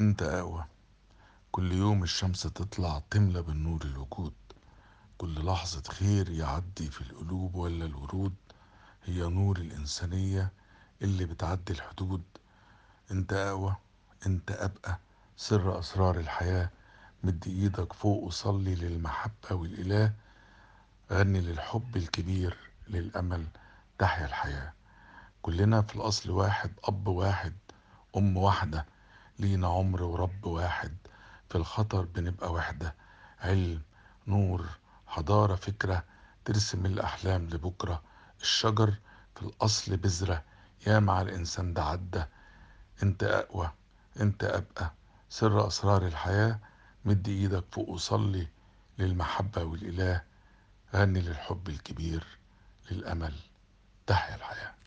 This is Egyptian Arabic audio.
انت اقوى كل يوم الشمس تطلع تملى بالنور الوجود كل لحظة خير يعدي في القلوب ولا الورود هي نور الإنسانية اللي بتعدي الحدود انت اقوى انت ابقى سر اسرار الحياة مد ايدك فوق وصلي للمحبة والاله غني للحب الكبير للامل تحيا الحياة كلنا في الاصل واحد اب واحد ام واحدة لينا عمر ورب واحد في الخطر بنبقى وحدة علم نور حضارة فكرة ترسم الأحلام لبكرة الشجر في الأصل بذرة يا مع الإنسان ده عدى انت أقوى انت أبقى سر أسرار الحياة مد إيدك فوق وصلي للمحبة والإله غني للحب الكبير للأمل تحيا الحياة